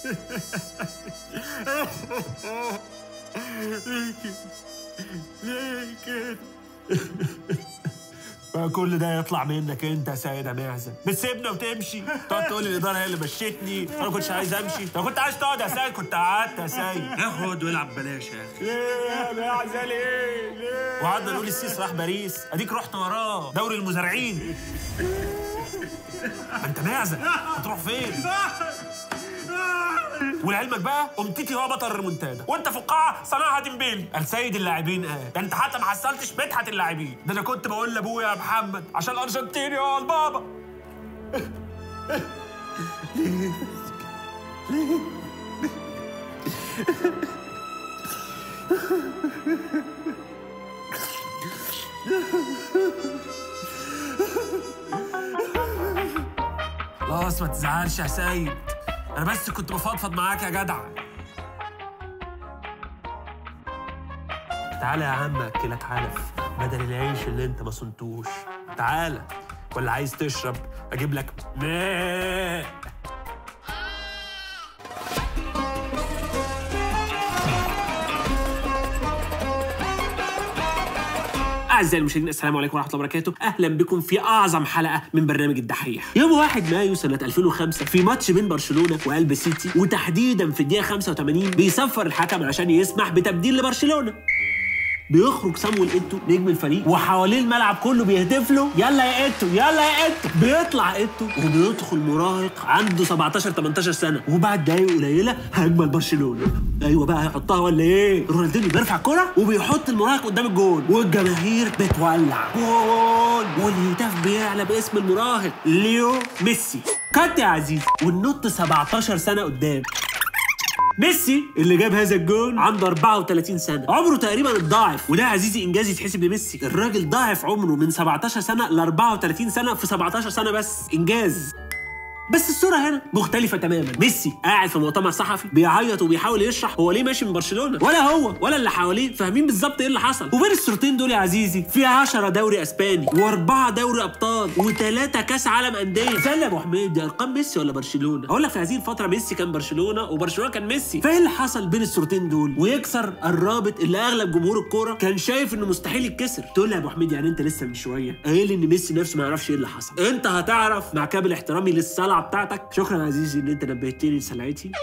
ليه كده؟ ليه كده؟ بقى كل ده يطلع منك انت يا سيد يا معزه بتسيبنا وتمشي تقعد تقول لي الاداره هي اللي مشيتني انا ما كنتش عايز امشي لو كنت عايز تقعد يا سيد كنت قعدت يا سيد اقعد والعب بلاش يا اخي ليه يا معزه ليه ليه وقعدنا نقول السيس راح باريس اديك رحت وراه دوري المزارعين ما انت معزه هتروح فين ولعلمك بقى امتيتي هو بطل الريمونتادا وانت فقاعه صنعها ديمبيلي قال سيد اللاعبين قال ده انت حتى ما حصلتش مدحت اللاعبين ده انا كنت بقول لابويا يا محمد عشان الارجنتيني هو البابا خلاص ما تزعلش يا سيد انا بس كنت بفضفض معاك يا جدع تعالى يا عم اكلك علف بدل العيش اللي انت ما صنتوش تعالى ولا عايز تشرب اجيب لك ماء أعزائي المشاهدين السلام عليكم ورحمة الله وبركاته أهلا بكم في أعظم حلقة من برنامج الدحيح يوم 1 مايو سنة 2005 في ماتش بين برشلونة وقلب سيتي وتحديدا في الدقيقة 85 بيصفر الحكم عشان يسمح بتبديل لبرشلونة بيخرج سامويل ايتو نجم الفريق وحواليه الملعب كله بيهتف له يلا يا ايتو يلا يا ايتو بيطلع ايتو وبيدخل مراهق عنده 17 18 سنه وبعد دقايق قليله هجمه لبرشلونه ايوه بقى هيحطها ولا ايه رونالدينيو بيرفع الكره وبيحط المراهق قدام الجول والجماهير بتولع جول والهتاف بيعلى باسم المراهق ليو ميسي كات يا عزيزي والنط 17 سنه قدام ميسي اللي جاب هذا الجول عنده 34 سنه عمره تقريبا اتضاعف وده يا عزيزي انجاز يتحسب لميسي الراجل ضاعف عمره من 17 سنه ل 34 سنه في 17 سنه بس انجاز بس الصورة هنا مختلفة تماما ميسي قاعد في مؤتمر صحفي بيعيط وبيحاول يشرح هو ليه ماشي من برشلونة ولا هو ولا اللي حواليه فاهمين بالظبط ايه اللي حصل وبين الصورتين دول يا عزيزي في 10 دوري اسباني واربعة دوري ابطال وثلاثة كاس عالم اندية سلم يا ابو حميد دي ارقام ميسي ولا برشلونة اقول لك في هذه الفترة ميسي كان برشلونة وبرشلونة كان ميسي فايه اللي حصل بين الصورتين دول ويكسر الرابط اللي اغلب جمهور الكورة كان شايف انه مستحيل يتكسر تقول لي يا ابو حميد يعني انت لسه من شوية قايل ان ميسي نفسه ما يعرفش ايه اللي حصل انت هتعرف مع كامل احترامي للصلعة بتاعتك شكرا يا عزيزي ان انت نبهتني لسلعتي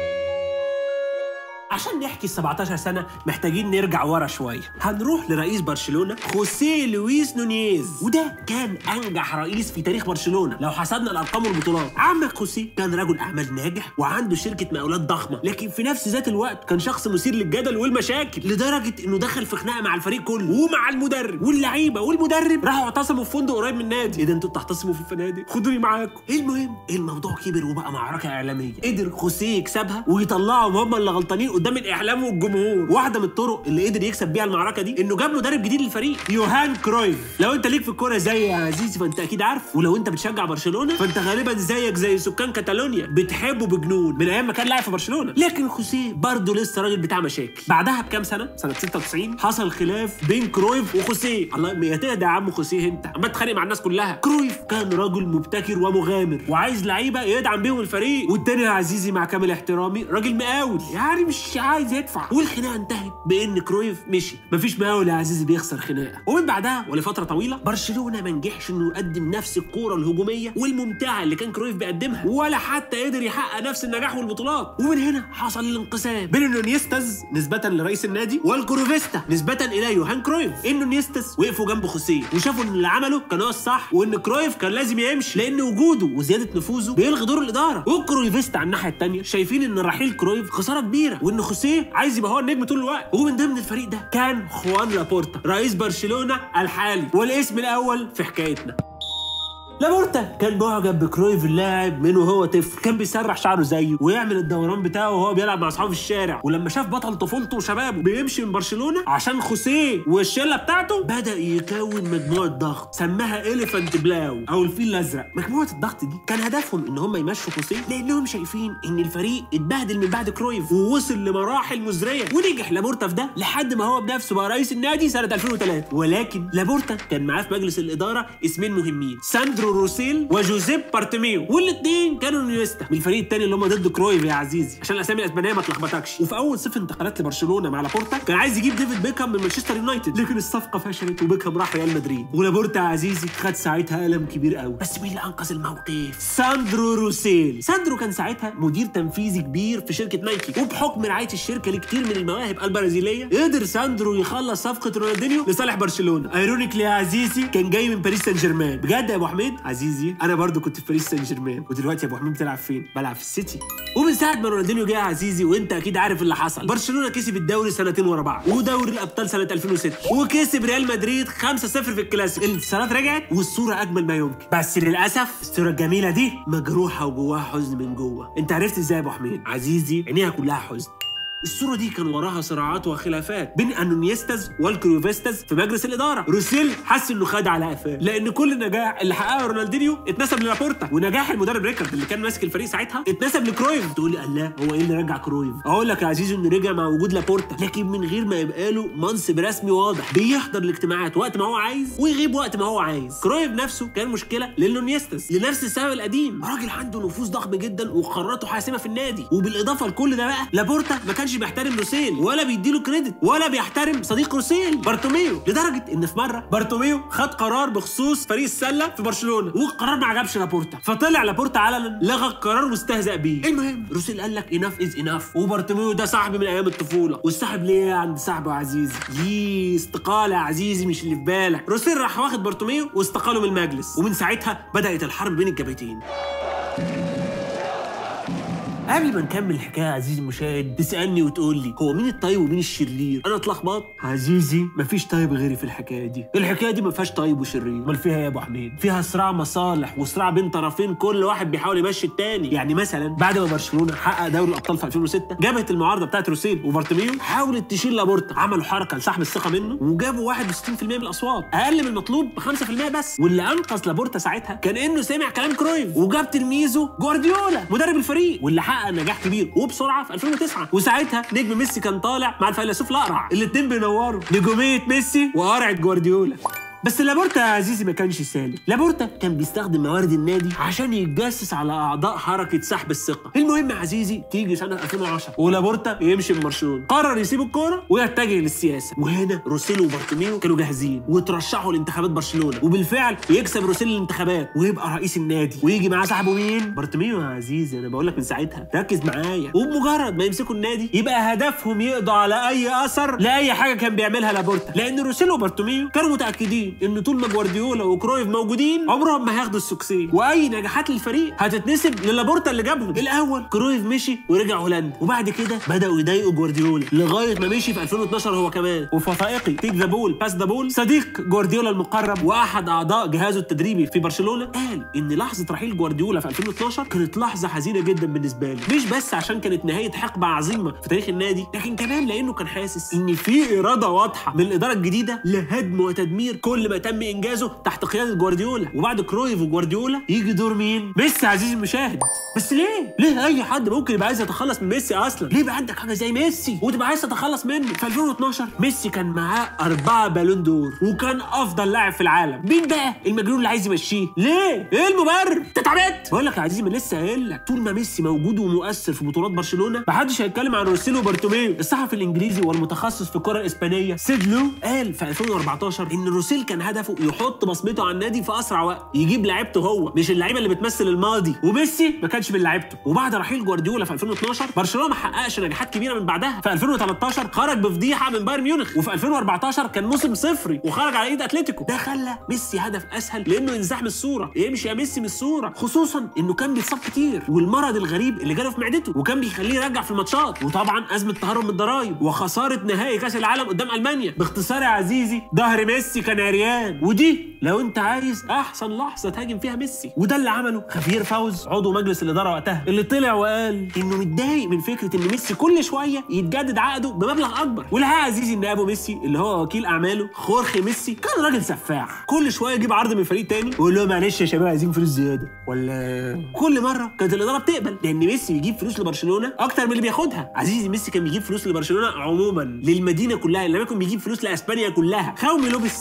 عشان نحكي ال 17 سنة محتاجين نرجع ورا شوية هنروح لرئيس برشلونة خوسيه لويس نونيز وده كان أنجح رئيس في تاريخ برشلونة لو حسبنا الأرقام والبطولات عمك خوسيه كان رجل أعمال ناجح وعنده شركة مقاولات ضخمة لكن في نفس ذات الوقت كان شخص مثير للجدل والمشاكل لدرجة إنه دخل في خناقة مع الفريق كله ومع المدرب واللعيبة والمدرب راحوا اعتصموا في فندق قريب من النادي إيه ده أنتوا بتعتصموا في الفنادق خدوني معاكم المهم الموضوع كبر وبقى معركة إعلامية قدر خوسيه يكسبها ويطلعهم هم اللي غلطانين قدام الاعلام والجمهور واحده من الطرق اللي قدر يكسب بيها المعركه دي انه جاب مدرب جديد للفريق يوهان كرويف لو انت ليك في الكوره زي يا عزيزي فانت اكيد عارف ولو انت بتشجع برشلونه فانت غالبا زيك زي سكان كاتالونيا بتحبه بجنون من ايام ما كان لاعب في برشلونه لكن خوسيه برضه لسه راجل بتاع مشاكل بعدها بكام سنه سنه 96 حصل خلاف بين كرويف وخوسيه الله ما تهدى يا عم خوسيه انت عمال تتخانق مع الناس كلها كرويف كان رجل مبتكر ومغامر وعايز لعيبه يدعم بيهم الفريق والتاني يا عزيزي مع كامل احترامي راجل مقاول يعني مش عايز يدفع والخناقه انتهت بان كرويف مشي مفيش مقاول يا عزيزي بيخسر خناقه ومن بعدها ولفتره طويله برشلونه ما نجحش انه يقدم نفس الكوره الهجوميه والممتعه اللي كان كرويف بيقدمها ولا حتى قدر يحقق نفس النجاح والبطولات ومن هنا حصل الانقسام بين النونيستاز نسبه لرئيس النادي والكروفيستا نسبه الى يوهان كرويف النونيستاز وقفوا جنب خوسيه وشافوا ان اللي عمله كان هو الصح وان كرويف كان لازم يمشي لان وجوده وزياده نفوذه بيلغي دور الاداره والكرويفيستا على الناحيه الثانيه شايفين ان رحيل كرويف خساره كبيره وان خوسيه عايز يبقى هو النجم طول الوقت ومن ضمن الفريق ده كان خوان لابورتا رئيس برشلونه الحالي والاسم الاول في حكايتنا لابورتا كان معجب بكرويف اللاعب من وهو طفل كان بيسرح شعره زيه ويعمل الدوران بتاعه وهو بيلعب مع اصحابه في الشارع ولما شاف بطل طفولته وشبابه بيمشي من برشلونه عشان خوسيه والشله بتاعته بدا يكون مجموعه ضغط سماها اليفانت بلاو او الفيل الازرق مجموعه الضغط دي كان هدفهم ان هم يمشوا خوسيه لانهم شايفين ان الفريق اتبهدل من بعد كرويف ووصل لمراحل مزريه ونجح لابورتا في ده لحد ما هو بنفسه بقى رئيس النادي سنه 2003 ولكن لابورتا كان معاه في مجلس الاداره اسمين مهمين ساندرو ساندرو روسيل وجوزيب بارتيميو والاثنين كانوا نيوستا من الفريق الثاني اللي هم ضد كرويف يا عزيزي عشان الاسامي الاسبانيه ما تلخبطكش وفي اول صيف انتقالات لبرشلونه مع لابورتا كان عايز يجيب ديفيد بيكهام من مانشستر يونايتد لكن الصفقه فشلت وبيكهام راح ريال مدريد ولابورتا يا عزيزي خد ساعتها الم كبير قوي بس مين اللي انقذ الموقف ساندرو روسيل ساندرو كان ساعتها مدير تنفيذي كبير في شركه نايكي وبحكم رعايه الشركه لكتير من المواهب البرازيليه قدر ساندرو يخلص صفقه رونالدينيو لصالح برشلونه ايرونيكلي يا عزيزي كان جاي من باريس سان جيرمان بجد يا ابو حميد عزيزي انا برضو كنت في باريس سان جيرمان ودلوقتي يا ابو حميد بتلعب فين بلعب في السيتي ومن ساعه ما رونالدينيو جه يا عزيزي وانت اكيد عارف اللي حصل برشلونه كسب الدوري سنتين ورا بعض ودوري الابطال سنه 2006 وكسب ريال مدريد 5-0 في الكلاسيكو الانتصارات رجعت والصوره اجمل ما يمكن بس للاسف الصوره الجميله دي مجروحه وجواها حزن من جوه انت عرفت ازاي يا ابو حميد عزيزي عينيها كلها حزن الصورة دي كان وراها صراعات وخلافات بين انونيستاز والكروفيستاز في مجلس الإدارة روسيل حس إنه خد على قفاه لأن كل النجاح اللي حققه رونالدينيو اتنسب للابورتا ونجاح المدرب ريكارد اللي كان ماسك الفريق ساعتها اتنسب لكرويف تقول لي الله هو ايه اللي رجع كرويف اقول لك يا عزيزي انه رجع مع وجود لابورتا لكن من غير ما يبقى له منصب رسمي واضح بيحضر الاجتماعات وقت ما هو عايز ويغيب وقت ما هو عايز كرويف نفسه كان مشكلة للونيستاز لنفس السبب القديم راجل عنده نفوذ ضخم جدا وقراراته حاسمة في النادي وبالإضافة لكل ده بقى لابورتا ما كانش بيحترم روسيل ولا بيديله كريدت ولا بيحترم صديق روسيل بارتوميو لدرجه ان في مره بارتوميو خد قرار بخصوص فريق السله في برشلونه والقرار ما عجبش لابورتا فطلع لابورتا علنا لغى القرار واستهزأ بيه المهم روسيل قال لك اناف از اناف وبارتوميو ده صاحبي من ايام الطفوله والصاحب ليه عند صاحبه عزيزي ليه استقاله يا عزيزي مش اللي في بالك روسيل راح واخد بارتوميو واستقاله من المجلس ومن ساعتها بدات الحرب بين الجبهتين قبل ما نكمل الحكايه يا عزيزي المشاهد تسالني وتقول لي هو مين الطيب ومين الشرير انا اتلخبطت عزيزي مفيش طيب غيري في الحكايه دي الحكايه دي ما فيهاش طيب وشرير امال فيها ايه يا ابو حميد فيها صراع مصالح وصراع بين طرفين كل واحد بيحاول يمشي التاني يعني مثلا بعد ما برشلونه حقق دوري الابطال في 2006 جبهه المعارضه بتاعت روسيل وبارتيميو حاولت تشيل لابورتا عملوا حركه لسحب الثقه منه وجابوا 61% من الاصوات اقل من المطلوب ب 5% بس واللي انقذ لابورتا ساعتها كان انه سمع كلام كرويف وجاب تلميذه جوارديولا مدرب الفريق واللي حقق نجاح كبير وبسرعه في 2009 وساعتها نجم ميسي كان طالع مع الفيلسوف الاقرع الاثنين بينوروا نجوميه ميسي وقرعه جوارديولا بس لابورتا يا عزيزي ما كانش سالك لابورتا كان بيستخدم موارد النادي عشان يتجسس على اعضاء حركه سحب الثقه المهم يا عزيزي تيجي سنه 2010 ولابورتا يمشي من برشلونه قرر يسيب الكوره ويتجه للسياسه وهنا روسيلو وبارتوميو كانوا جاهزين وترشحوا لانتخابات برشلونه وبالفعل يكسب روسيلو الانتخابات ويبقى رئيس النادي ويجي معاه صاحبه مين بارتوميو يا عزيزي انا بقول لك من ساعتها ركز معايا وبمجرد ما يمسكوا النادي يبقى هدفهم يقضوا على اي اثر لاي حاجه كان بيعملها لابورتا لان روسيلو وبارتوميو كانوا متاكدين ان طول ما جوارديولا وكرويف موجودين عمرهم ما هياخدوا السكسي واي نجاحات للفريق هتتنسب للابورتا اللي جابهم الاول كرويف مشي ورجع هولندا وبعد كده بداوا يضايقوا جوارديولا لغايه ما مشي في 2012 هو كمان وفي وثائقي تيك ذا بول باس ذا بول صديق جوارديولا المقرب واحد اعضاء جهازه التدريبي في برشلونه قال ان لحظه رحيل جوارديولا في 2012 كانت لحظه حزينه جدا بالنسبه له مش بس عشان كانت نهايه حقبه عظيمه في تاريخ النادي لكن كمان لانه كان حاسس ان في اراده واضحه من الاداره الجديده لهدم وتدمير كل ما تم انجازه تحت قياده جوارديولا وبعد كرويف وجوارديولا يجي دور مين ميسي عزيزي المشاهد بس ليه ليه اي حد ممكن يبقى عايز يتخلص من ميسي اصلا ليه يبقى عندك حاجه زي ميسي وتبقى عايز تتخلص منه في 2012 ميسي كان معاه أربعة بالون دور وكان افضل لاعب في العالم مين بقى المجنون اللي عايز يمشيه ليه ايه المبرر انت اتعبت بقول لك يا عزيزي ما لسه قايل لك طول ما ميسي موجود ومؤثر في بطولات برشلونه محدش هيتكلم عن روسيلو وبارتوميو الصحفي الانجليزي والمتخصص في الكره الاسبانيه سيد لو قال في 2014 ان روسيل كان هدفه يحط بصمته على النادي في اسرع وقت يجيب لعيبته هو مش اللعيبه اللي بتمثل الماضي وميسي ما كانش من لعيبته وبعد رحيل جوارديولا في 2012 برشلونه ما حققش نجاحات كبيره من بعدها في 2013 خرج بفضيحه من بايرن ميونخ وفي 2014 كان موسم صفري وخرج على ايد اتلتيكو ده خلى ميسي هدف اسهل لانه ينزاح من الصوره يمشي يا ميسي من الصوره خصوصا انه كان بيتصاب كتير والمرض الغريب اللي جاله في معدته وكان بيخليه يرجع في الماتشات وطبعا ازمه تهرب من الضرايب وخساره نهائي كاس العالم قدام المانيا باختصار يا عزيزي ظهر ميسي كان عريان ودي لو انت عايز احسن لحظه تهاجم فيها ميسي وده اللي عمله خفير فوز عضو مجلس الاداره وقتها اللي طلع وقال انه متضايق من فكره ان ميسي كل شويه يتجدد عقده بمبلغ اكبر والحقيقه يا عزيزي ان ابو ميسي اللي هو وكيل اعماله خورخي ميسي كان راجل سفاح كل شويه يجيب عرض من فريق تاني ويقول له معلش يا شباب عايزين فلوس زياده ولا كل مره كانت الاداره بتقبل لان ميسي بيجيب فلوس لبرشلونه اكتر من اللي بياخدها عزيزي ميسي كان بيجيب فلوس لبرشلونه عموما للمدينه كلها لما يكون بيجيب فلوس لاسبانيا كلها خاومي لوبس احد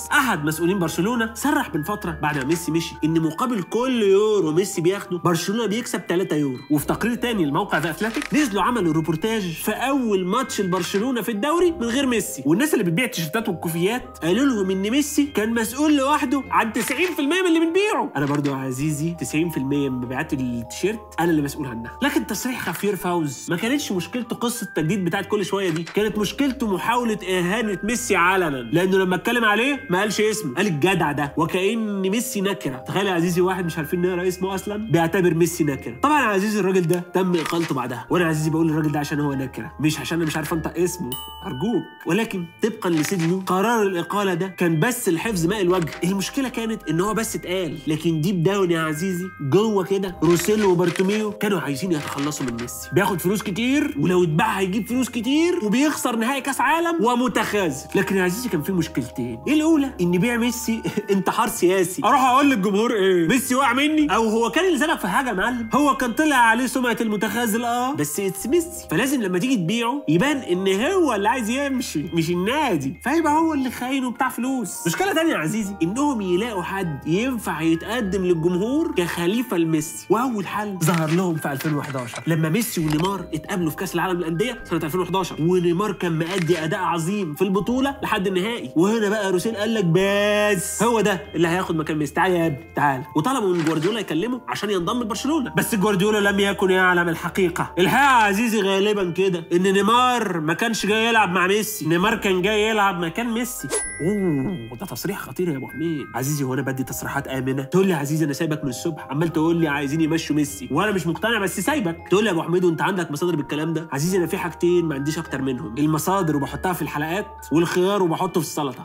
مسؤولين برشلونه صرح من فتره بعد ما ميسي مشي ان مقابل كل يورو ميسي بياخده برشلونه بيكسب 3 يورو وفي تقرير تاني لموقع ذا اتلتيك نزلوا عملوا ريبورتاج في اول ماتش لبرشلونه في الدوري من غير ميسي والناس اللي بتبيع التيشيرتات والكوفيات قالوا لهم ان ميسي كان مسؤول لوحده عن 90% من اللي بنبيعه انا برضو يا عزيزي 90% من مبيعات التيشيرت انا اللي مسؤول عنها لكن تصريح خفير فوز ما كانتش مشكلته قصه التجديد بتاعت كل شويه دي كانت مشكلته محاوله اهانه ميسي علنا لانه لما اتكلم عليه ما قالش اسمه قال الجدع ده وكأن ميسي نكره تخيل يا عزيزي واحد مش عارفين نقرا اسمه اصلا بيعتبر ميسي نكره طبعا يا عزيزي الراجل ده تم اقالته بعدها وانا يا عزيزي بقول الراجل ده عشان هو نكره مش عشان انا مش عارف انطق اسمه ارجوك ولكن طبقا لسيدني قرار الاقاله ده كان بس لحفظ ماء الوجه المشكله كانت ان هو بس اتقال لكن ديب داون يا عزيزي جوه كده روسيلو وبارتوميو كانوا عايزين يتخلصوا من ميسي بياخد فلوس كتير ولو اتباع هيجيب فلوس كتير وبيخسر نهائي كاس عالم ومتخاذل لكن يا عزيزي كان في مشكلتين ايه الاولى ان بيع ميسي انتحار سياسي اروح اقول للجمهور ايه ميسي وقع مني او هو كان يلزمك في حاجه يا معلم هو كان طلع عليه سمعه المتخاذل اه بس اتس ميسي فلازم لما تيجي تبيعه يبان ان هو اللي عايز يمشي مش النادي فيبقى هو اللي خاين وبتاع فلوس مشكله تانية يا عزيزي انهم يلاقوا حد ينفع يتقدم للجمهور كخليفه لميسي واول حل ظهر لهم في 2011 لما ميسي ونيمار اتقابلوا في كاس العالم للانديه سنه 2011 ونيمار كان مأدي اداء عظيم في البطوله لحد النهائي وهنا بقى روسيل قال لك بس هو ده اللي هياخد مكان ميسي تعال يا ابني تعال وطلبوا من جوارديولا يكلمه عشان ينضم لبرشلونه بس جوارديولا لم يكن يعلم الحقيقه الحقيقه يا عزيزي غالبا كده ان نيمار ما كانش جاي يلعب مع ميسي نيمار كان جاي يلعب مكان ميسي اوه ده تصريح خطير يا ابو حميد عزيزي هو انا بدي تصريحات امنه تقول لي يا عزيزي انا سايبك من الصبح عمال تقول لي عايزين يمشوا ميسي وانا مش مقتنع بس سايبك تقول لي يا ابو حميد وانت عندك مصادر بالكلام ده عزيزي انا في حاجتين ما عنديش اكتر منهم المصادر وبحطها في الحلقات والخيار وبحطه في السلطه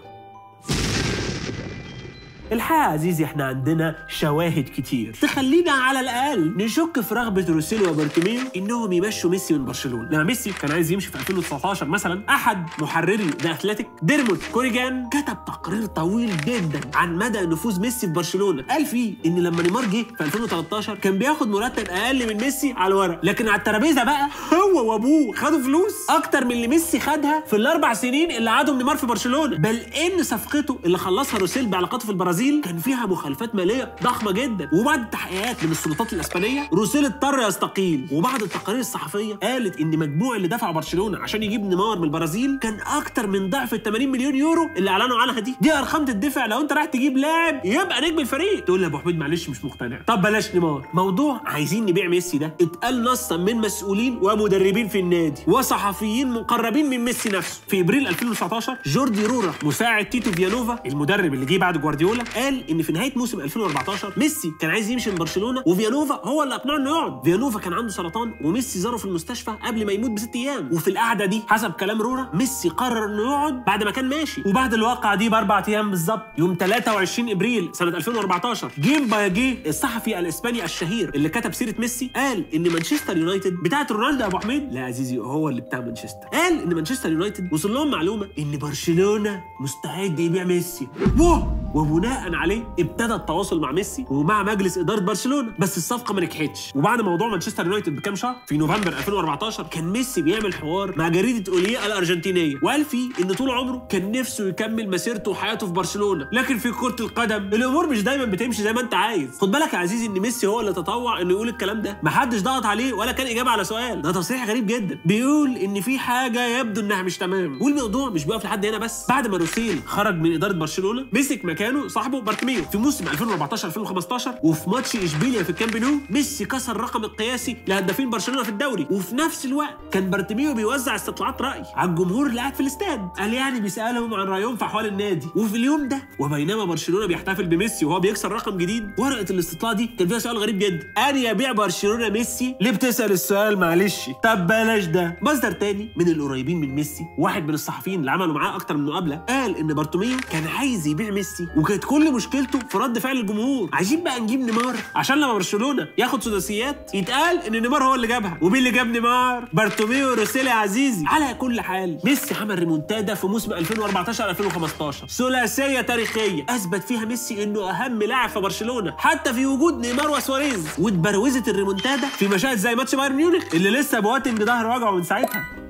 الحقيقة يا عزيزي احنا عندنا شواهد كتير تخلينا على الاقل نشك في رغبة روسيلو وبرتوميو انهم يمشوا ميسي من برشلونة لما ميسي كان عايز يمشي في 2019 مثلا احد محرري ذا اتلتيك ديرموت كوريجان كتب تقرير طويل جدا عن مدى نفوذ ميسي في برشلونة قال فيه ان لما نيمار جه في 2013 كان بياخد مرتب اقل من ميسي على الورق لكن على الترابيزة بقى هو وابوه خدوا فلوس اكتر من اللي ميسي خدها في الاربع سنين اللي قعدهم نيمار في برشلونة بل ان صفقته اللي خلصها روسيل بعلاقاته في البرازيل كان فيها مخالفات ماليه ضخمه جدا وبعد التحقيقات من السلطات الاسبانيه روسيل اضطر يستقيل وبعض التقارير الصحفيه قالت ان مجموع اللي دفعه برشلونه عشان يجيب نيمار من البرازيل كان اكتر من ضعف ال 80 مليون يورو اللي اعلنوا عنها دي دي ارقام تدفع لو انت رايح تجيب لاعب يبقى نجم الفريق تقول لي يا ابو حميد معلش مش مقتنع طب بلاش نيمار موضوع عايزين نبيع ميسي ده اتقال نصا من مسؤولين ومدربين في النادي وصحفيين مقربين من ميسي نفسه في ابريل 2019 جوردي رورا مساعد تيتو فيانوفا المدرب اللي جه بعد جوارديولا قال ان في نهايه موسم 2014 ميسي كان عايز يمشي من برشلونه وفيانوفا هو اللي اقنعه انه يقعد فيانوفا كان عنده سرطان وميسي زاره في المستشفى قبل ما يموت بست ايام وفي القعده دي حسب كلام رورا ميسي قرر انه يقعد بعد ما كان ماشي وبعد الواقعه دي باربع ايام بالظبط يوم 23 ابريل سنه 2014 جيم باياجي الصحفي الاسباني الشهير اللي كتب سيره ميسي قال ان مانشستر يونايتد بتاعت رونالدو يا ابو حميد لا يا عزيزي هو اللي بتاع مانشستر قال ان مانشستر يونايتد وصل لهم معلومه ان برشلونه مستعد يبيع ميسي ووه وبناء عليه ابتدى التواصل مع ميسي ومع مجلس اداره برشلونه بس الصفقه ما نجحتش وبعد موضوع مانشستر يونايتد بكام شهر في نوفمبر 2014 كان ميسي بيعمل حوار مع جريده اولياء الارجنتينيه وقال فيه ان طول عمره كان نفسه يكمل مسيرته وحياته في برشلونه لكن في كره القدم الامور مش دايما بتمشي زي ما انت عايز خد بالك يا عزيزي ان ميسي هو اللي تطوع انه يقول الكلام ده محدش ضغط عليه ولا كان اجابه على سؤال ده تصريح غريب جدا بيقول ان في حاجه يبدو انها مش تمام والموضوع مش بيقف لحد هنا بس بعد ما روسيل خرج من اداره برشلونه مسك مكانه صاحبه بارتيميو في موسم 2014 2015 وفي ماتش اشبيليا في الكامب نو ميسي كسر الرقم القياسي لهدافين برشلونه في الدوري وفي نفس الوقت كان بارتيميو بيوزع استطلاعات راي على الجمهور اللي قاعد في الاستاد قال يعني بيسالهم عن رايهم في احوال النادي وفي اليوم ده وبينما برشلونه بيحتفل بميسي وهو بيكسر رقم جديد ورقه الاستطلاع دي كان فيها سؤال غريب جدا ان يبيع برشلونه ميسي ليه بتسال السؤال معلش طب بلاش ده مصدر تاني من القريبين من ميسي واحد من الصحفيين اللي عملوا معاه اكتر من مقابله قال ان بارتوميو كان عايز يبيع ميسي وكانت كل مشكلته في رد فعل الجمهور عايزين بقى نجيب نيمار عشان لما برشلونه ياخد سداسيات يتقال ان نيمار هو اللي جابها ومين اللي جاب نيمار بارتوميو روسيلي يا عزيزي على كل حال ميسي عمل ريمونتادا في موسم 2014 2015 ثلاثيه تاريخيه اثبت فيها ميسي انه اهم لاعب في برشلونه حتى في وجود نيمار وسواريز واتبروزت الريمونتادا في مشاهد زي ماتش بايرن ميونخ اللي لسه بواتنج ظهر وجعه من ساعتها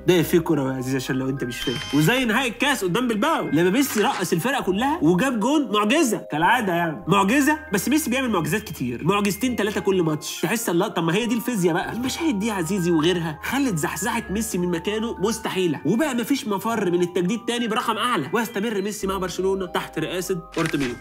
ده في كوره يا عزيز عشان لو انت مش فاهم وزي نهائي الكاس قدام بالباو لما ميسي رقص الفرقه كلها وجاب جون معجزه كالعاده يعني معجزه بس ميسي بيعمل معجزات كتير معجزتين ثلاثه كل ماتش تحس الله طب ما هي دي الفيزياء بقى المشاهد دي يا عزيزي وغيرها خلت زحزحه ميسي من مكانه مستحيله وبقى مفيش مفر من التجديد تاني برقم اعلى ويستمر ميسي مع برشلونه تحت رئاسه بارتوميو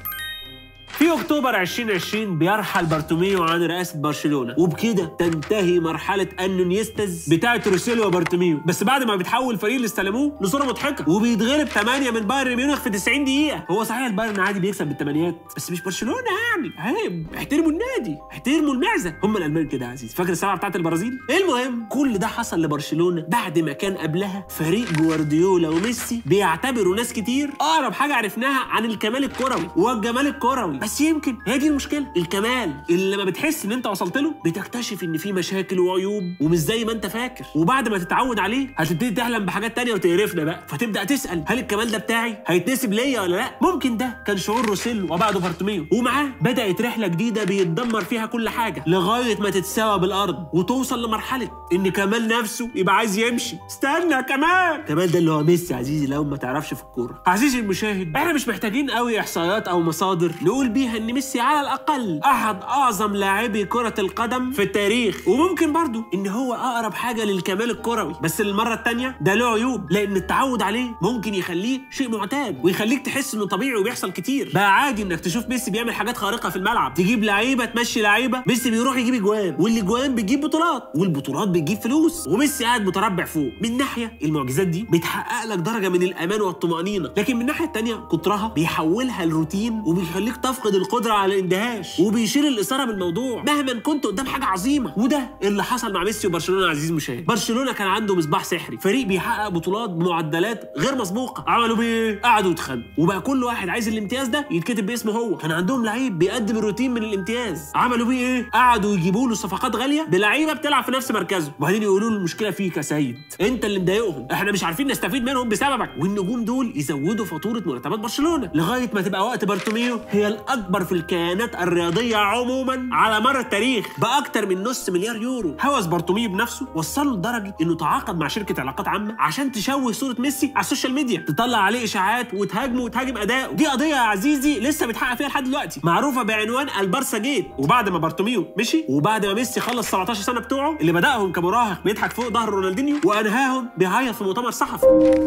في اكتوبر 2020 بيرحل بارتوميو عن رئاسه برشلونه وبكده تنتهي مرحله انونيستاز بتاعه روسيلو وبارتوميو بس بعد ما بيتحول الفريق اللي استلموه لصوره مضحكه وبيتغلب 8 من بايرن ميونخ في 90 دقيقه هو صحيح البايرن عادي بيكسب بالثمانيات بس مش برشلونه يعني عيب احترموا النادي احترموا المعزه هم الالمان كده يا عزيز فاكر السبعه بتاعه البرازيل المهم كل ده حصل لبرشلونه بعد ما كان قبلها فريق جوارديولا وميسي بيعتبروا ناس كتير اقرب حاجه عرفناها عن الكمال الكروي والجمال الكروي بس يمكن هي دي المشكله الكمال اللي لما بتحس ان انت وصلت له بتكتشف ان في مشاكل وعيوب ومش زي ما انت فاكر وبعد ما تتعود عليه هتبتدي تحلم بحاجات تانية وتقرفنا بقى فتبدا تسال هل الكمال ده بتاعي هيتنسب ليا ولا لا ممكن ده كان شعور روسيلو وبعده بارتوميو ومعاه بدات رحله جديده بيتدمر فيها كل حاجه لغايه ما تتساوى بالارض وتوصل لمرحله ان كمال نفسه يبقى عايز يمشي استنى يا كمال كمال ده اللي هو ميسي عزيزي لو ما تعرفش في الكوره عزيزي المشاهد احنا مش محتاجين قوي احصائيات او مصادر نقول بيها ان ميسي على الاقل احد اعظم لاعبي كره القدم في التاريخ وممكن برضو ان هو اقرب حاجه للكمال الكروي بس للمره الثانيه ده له عيوب لان التعود عليه ممكن يخليه شيء معتاد ويخليك تحس انه طبيعي وبيحصل كتير بقى عادي انك تشوف ميسي بيعمل حاجات خارقه في الملعب تجيب لعيبه تمشي لعيبه ميسي بيروح يجيب اجوان والاجوان بتجيب بطولات والبطولات بتجيب فلوس وميسي قاعد متربع فوق من ناحيه المعجزات دي بتحقق لك درجه من الامان والطمانينه لكن من الناحيه الثانيه كترها بيحولها لروتين وبيخليك تفقد القدره على الاندهاش وبيشيل الاثاره من الموضوع مهما كنت قدام حاجه عظيمه وده اللي حصل مع ميسي وبرشلونه عزيز مشاهد برشلونه كان عنده مصباح سحري فريق بيحقق بطولات بمعدلات غير مسبوقه عملوا بيه قعدوا يتخانقوا وبقى كل واحد عايز الامتياز ده يتكتب باسمه هو كان عندهم لعيب بيقدم الروتين من الامتياز عملوا بيه ايه قعدوا يجيبوا له صفقات غاليه بلعيبه بتلعب في نفس مركزه وبعدين يقولوا له المشكله فيك يا سيد انت اللي مضايقهم احنا مش عارفين نستفيد منهم بسببك والنجوم دول يزودوا فاتوره مرتبات برشلونه لغايه ما تبقى وقت بارتوميو هي الاكبر في الكيانات الرياضيه عموما على مر التاريخ باكتر من نص مليار يورو هوس بارتوميو بنفسه وصله لدرجه انه تعاقد مع شركه علاقات عامه عشان تشوه صوره ميسي على السوشيال ميديا تطلع عليه اشاعات وتهاجمه وتهاجم اداؤه دي قضيه يا عزيزي لسه بيتحقق فيها لحد دلوقتي معروفه بعنوان البارسا جيت وبعد ما بارتوميو مشي وبعد ما ميسي خلص 17 سنه بتوعه اللي بداهم كمراهق بيضحك فوق ظهر رونالدينيو وانهاهم بيعيط في مؤتمر صحفي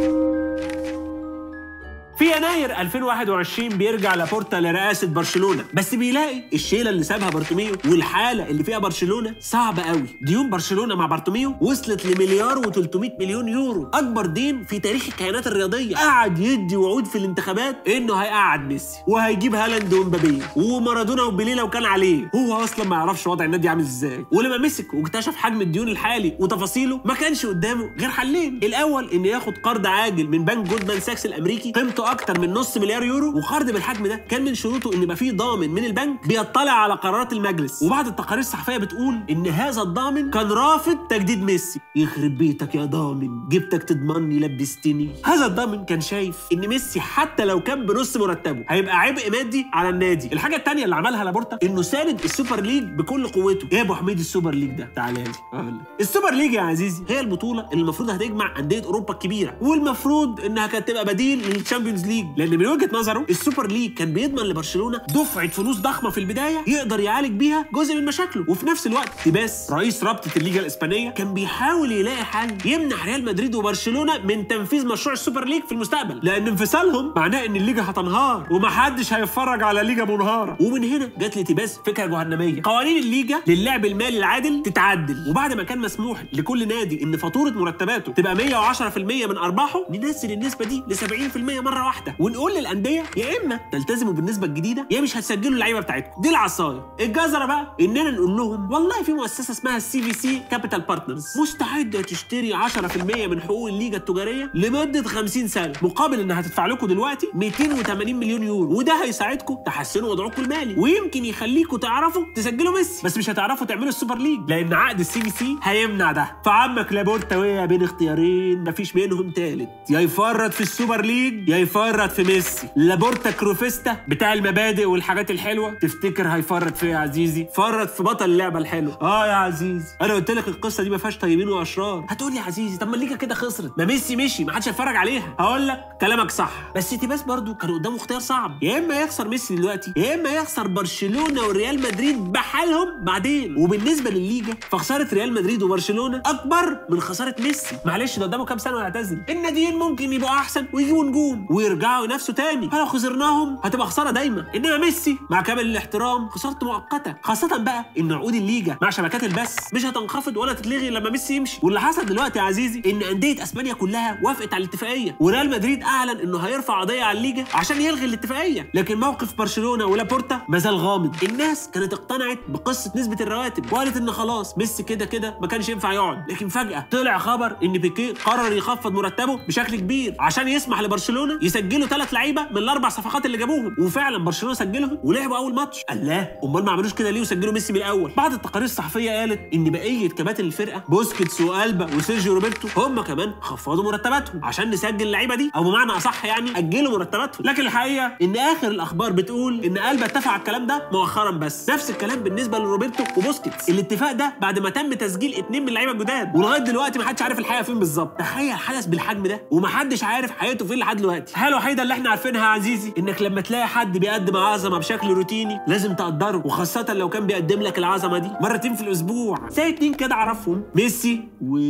في يناير 2021 بيرجع لابورتا لرئاسه برشلونه بس بيلاقي الشيله اللي سابها بارتوميو والحاله اللي فيها برشلونه صعبه قوي ديون برشلونه مع بارتوميو وصلت لمليار و300 مليون يورو اكبر دين في تاريخ الكيانات الرياضيه قعد يدي وعود في الانتخابات انه هيقعد ميسي وهيجيب هالاند ومبابي ومارادونا وبيليه لو كان عليه هو اصلا ما يعرفش وضع النادي عامل ازاي ولما مسك واكتشف حجم الديون الحالي وتفاصيله ما كانش قدامه غير حلين الاول انه ياخد قرض عاجل من بنك جولدمان ساكس الامريكي قيمته اكتر من نص مليار يورو وقرض بالحجم ده كان من شروطه ان يبقى فيه ضامن من البنك بيطلع على قرارات المجلس وبعض التقارير الصحفيه بتقول ان هذا الضامن كان رافض تجديد ميسي يخرب بيتك يا ضامن جبتك تضمني لبستني هذا الضامن كان شايف ان ميسي حتى لو كان بنص مرتبه هيبقى عبء مادي على النادي الحاجه الثانيه اللي عملها لابورتا انه ساند السوبر ليج بكل قوته ايه يا ابو حميد السوبر ليج ده تعالى لي اقول لك السوبر ليج يا عزيزي هي البطوله اللي المفروض هتجمع انديه اوروبا الكبيره والمفروض انها كانت تبقى بديل للتشامبيونز ليج لان من وجهه نظره السوبر ليج كان بيضمن لبرشلونه دفعه فلوس ضخمه في البدايه يقدر يعالج بيها جزء من مشاكله وفي نفس الوقت تيباس رئيس رابطه الليجا الاسبانيه كان بيحاول يلاقي حل يمنع ريال مدريد وبرشلونه من تنفيذ مشروع السوبر ليج في المستقبل لان انفصالهم معناه ان الليجا هتنهار ومحدش هيتفرج على ليجا منهاره ومن هنا جت لتيباس فكره جهنميه قوانين الليجا للعب المالي العادل تتعدل وبعد ما كان مسموح لكل نادي ان فاتوره مرتباته تبقى 110% من ارباحه ننزل النسبه دي ل 70% مره واحده ونقول للانديه يا اما تلتزموا بالنسبه الجديده يا مش هتسجلوا اللعيبه بتاعتكم دي العصايه الجزره بقى اننا نقول لهم والله في مؤسسه اسمها السي في سي كابيتال بارتنرز مستعده تشتري 10% من حقوق الليجا التجاريه لمده 50 سنه مقابل انها هتدفع لكم دلوقتي 280 مليون يورو وده هيساعدكم تحسنوا وضعكم المالي ويمكن يخليكم تعرفوا تسجلوا ميسي بس مش هتعرفوا تعملوا السوبر ليج لان عقد السي في سي هيمنع ده فعمك لابورتا وقع بين اختيارين مفيش منهم تالت يا يفرط في السوبر ليج يا يفرط فرط في ميسي لابورتا كروفيستا بتاع المبادئ والحاجات الحلوه تفتكر هيفرط في إيه يا عزيزي فرط في بطل اللعبه الحلوه اه يا عزيزي انا قلت لك القصه دي ما فيهاش طيبين واشرار هتقول لي يا عزيزي طب ما الليجا كده خسرت ما ميسي مشي ما حدش هيتفرج عليها هقول لك كلامك صح بس تيباس برضو كان قدامه اختيار صعب يا اما يخسر ميسي دلوقتي يا اما يخسر برشلونه وريال مدريد بحالهم بعدين وبالنسبه للليجا فخساره ريال مدريد وبرشلونه اكبر من خساره ميسي معلش ده قدامه كام سنه ويعتزل الناديين ممكن يبقوا احسن ويجيبوا نجوم ويرجعوا ينافسوا تاني فلو خسرناهم هتبقى خساره دايما انما ميسي مع كامل الاحترام خسارته مؤقته خاصه بقى ان عقود الليجا مع شبكات البث مش هتنخفض ولا تتلغي لما ميسي يمشي واللي حصل دلوقتي يا عزيزي ان انديه اسبانيا كلها وافقت على الاتفاقيه وريال مدريد اعلن انه هيرفع قضيه على الليجا عشان يلغي الاتفاقيه لكن موقف برشلونه ولابورتا ما زال غامض الناس كانت اقتنعت بقصه نسبه الرواتب وقالت ان خلاص ميسي كده كده ما كانش ينفع يقعد لكن فجاه طلع خبر ان بيكيه قرر يخفض مرتبه بشكل كبير عشان يسمح لبرشلونه يسجلوا ثلاث لعيبه من الاربع صفقات اللي جابوهم وفعلا برشلونه سجلهم ولعبوا اول ماتش الله امال ما عملوش كده ليه وسجلوا ميسي من الاول بعض التقارير الصحفيه قالت ان بقيه كباتن الفرقه بوسكيتس والبا وسيرجيو روبرتو هم كمان خفضوا مرتباتهم عشان نسجل اللعيبه دي او بمعنى اصح يعني اجلوا مرتباتهم لكن الحقيقه ان اخر الاخبار بتقول ان البا اتفق على الكلام ده مؤخرا بس نفس الكلام بالنسبه لروبرتو وبوسكيتس الاتفاق ده بعد ما تم تسجيل اتنين من اللعيبه الجداد ولغايه دلوقتي ما حدش عارف الحقيقه فين بالظبط تخيل حدث بالحجم ده ومحدش عارف حقيقته فين لحد دلوقتي الحاجه الوحيده اللي احنا عارفينها يا عزيزي انك لما تلاقي حد بيقدم عظمه بشكل روتيني لازم تقدره وخاصه لو كان بيقدم لك العظمه دي مرتين في الاسبوع زي اتنين كده اعرفهم ميسي و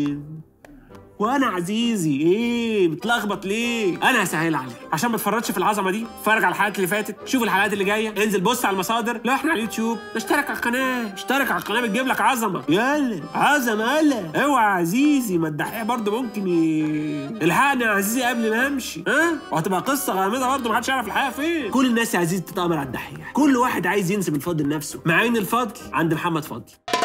وانا عزيزي ايه متلخبط ليه انا هسهل عليك عشان ما تفرطش في العظمه دي اتفرج على الحلقات اللي فاتت شوف الحلقات اللي جايه انزل بص على المصادر لو احنا على اليوتيوب اشترك على القناه اشترك على القناه بتجيب لك عظمه يلا عظمه يلا اوعى يا عزيزي ما الدحيح برضه ممكن ي... الحقني يا عزيزي قبل ما امشي ها وهتبقى قصه غامضه برضه ما حدش يعرف الحقيقه فين كل الناس يا عزيزي تتامر على الدحيح كل واحد عايز ينسب الفضل لنفسه مع ان الفضل عند محمد فضل